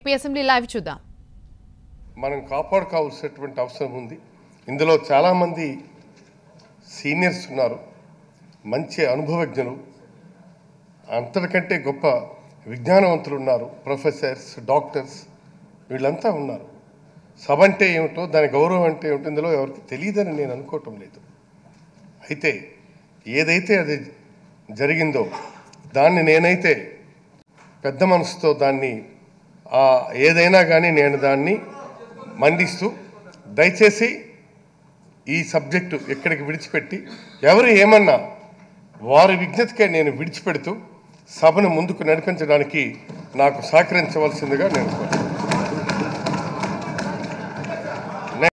AP assembly live చూద్దాం మనం కాపాడుకోవాల్సినటువంటి అవసరం ఉంది ఇందులో చాలామంది సీనియర్స్ ఉన్నారు మంచి అనుభవజ్ఞులు అంతటికంటే గొప్ప విజ్ఞానవంతులు ఉన్నారు ప్రొఫెసర్స్ డాక్టర్స్ వీళ్ళంతా ఉన్నారు సభ అంటే ఏమిటో దాని గౌరవం అంటే ఏమిటో ఇందులో ఎవరికి తెలియదని నేను అనుకోవటం లేదు అయితే ఏదైతే అది జరిగిందో దాన్ని నేనైతే పెద్ద మనసుతో దాన్ని ఆ, ఏదైనా కానీ నేను దాన్ని మండిస్తూ దయచేసి ఈ సబ్జెక్టు ఎక్కడికి విడిచిపెట్టి ఎవరు ఏమన్నా వారి విజ్ఞతకే నేను విడిచిపెడుతూ సభను ముందుకు నడిపించడానికి నాకు సహకరించవలసిందిగా నేను కోరుతున్నాను